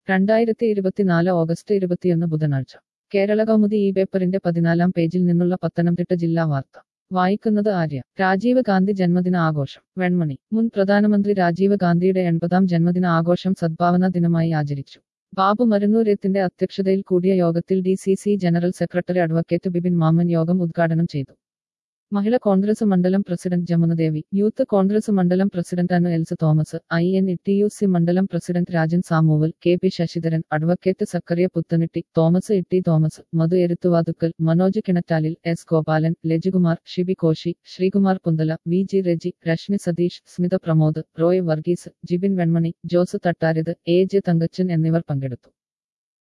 രണ്ടായിരത്തി ഇരുപത്തിനാല് ഓഗസ്റ്റ് ഇരുപത്തിയൊന്ന് ബുധനാഴ്ച കേരള കൗമുദി ഈ പേപ്പറിന്റെ പതിനാലാം പേജിൽ നിന്നുള്ള പത്തനംതിട്ട ജില്ലാ വാർത്ത വായിക്കുന്നത് ആര്യ രാജീവ് ഗാന്ധി ജന്മദിന ആഘോഷം വെൺമണി മുൻ പ്രധാനമന്ത്രി രാജീവ് ഗാന്ധിയുടെ എൺപതാം ജന്മദിന ആഘോഷം സദ്ഭാവന ദിനമായി ആചരിച്ചു ബാബു മരുന്നൂര്യത്തിന്റെ അധ്യക്ഷതയിൽ കൂടിയ യോഗത്തിൽ D C C general secretary advocate Bipin Mammen യോഗം ഉദ്ഘാടനം ചെയ്തു മഹിള കോൺഗ്രസ് മണ്ഡലം പ്രസിഡന്റ് ജമുനദേവി യൂത്ത് കോൺഗ്രസ് മണ്ഡലം പ്രസിഡന്റ് അനു എൽസ് Thomas I N T U C മണ്ഡലം president Rajan Samuel K P Sasidharan advocate Zachariah Puthenitty Thomas Itty Thomas Madhu Eruthuvathukkal Manoj Kinattalil S Gopalan Lejikumar Shibi Koshy Sreekumar Punthala V G Reji Rashmi Satheesh Smitha Pramod Roy Varghese Jibin Venmani Jose Thattarith A J Thankachan എന്നിവർ പങ്കെടുത്തു